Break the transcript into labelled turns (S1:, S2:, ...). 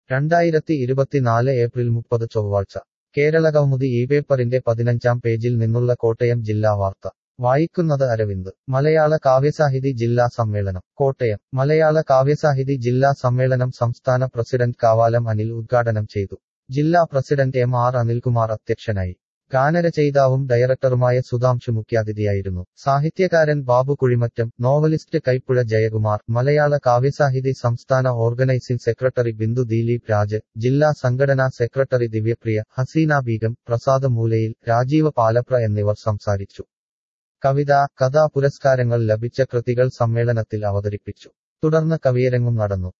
S1: രണ്ടായിരത്തി ഇരുപത്തിനാല് ഏപ്രിൽ മുപ്പത് ചൊവ്വാഴ്ച കേരളകൗമുദി ഈ പേപ്പറിന്റെ പതിനഞ്ചാം പേജിൽ നിന്നുള്ള കോട്ടയം ജില്ലാ വാർത്ത വായിക്കുന്നത് അരവിന്ദ് മലയാള കാവ്യസാഹിതി ജില്ലാ സമ്മേളനം കോട്ടയം മലയാള കാവ്യസാഹിതി ജില്ലാ സമ്മേളനം സംസ്ഥാന പ്രസിഡന്റ് കാവാലം അനിൽ ഉദ്ഘാടനം ചെയ്തു ജില്ലാ പ്രസിഡന്റ് എം ആർ അനിൽകുമാർ അധ്യക്ഷനായി ഗാനരചയിതാവും ഡയറക്ടറുമായ സുധാംശു മുഖ്യാതിഥിയായിരുന്നു സാഹിത്യകാരൻ ബാബു കുഴിമറ്റം നോവലിസ്റ്റ് കൈപ്പുഴ ജയകുമാർ മലയാള കാവ്യസാഹിതി സംസ്ഥാന ഓർഗനൈസിംഗ് സെക്രട്ടറി ബിന്ദു ദിലീപ് രാജ് ജില്ലാ സംഘടനാ സെക്രട്ടറി ദിവ്യപ്രിയ ഹസീന ബീഗം പ്രസാദ് മൂലയിൽ രാജീവ പാലപ്ര എന്നിവർ സംസാരിച്ചു കവിത കഥാ പുരസ്കാരങ്ങൾ ലഭിച്ച കൃതികൾ സമ്മേളനത്തിൽ അവതരിപ്പിച്ചു തുടർന്ന് കവിയരങ്ങും നടന്നു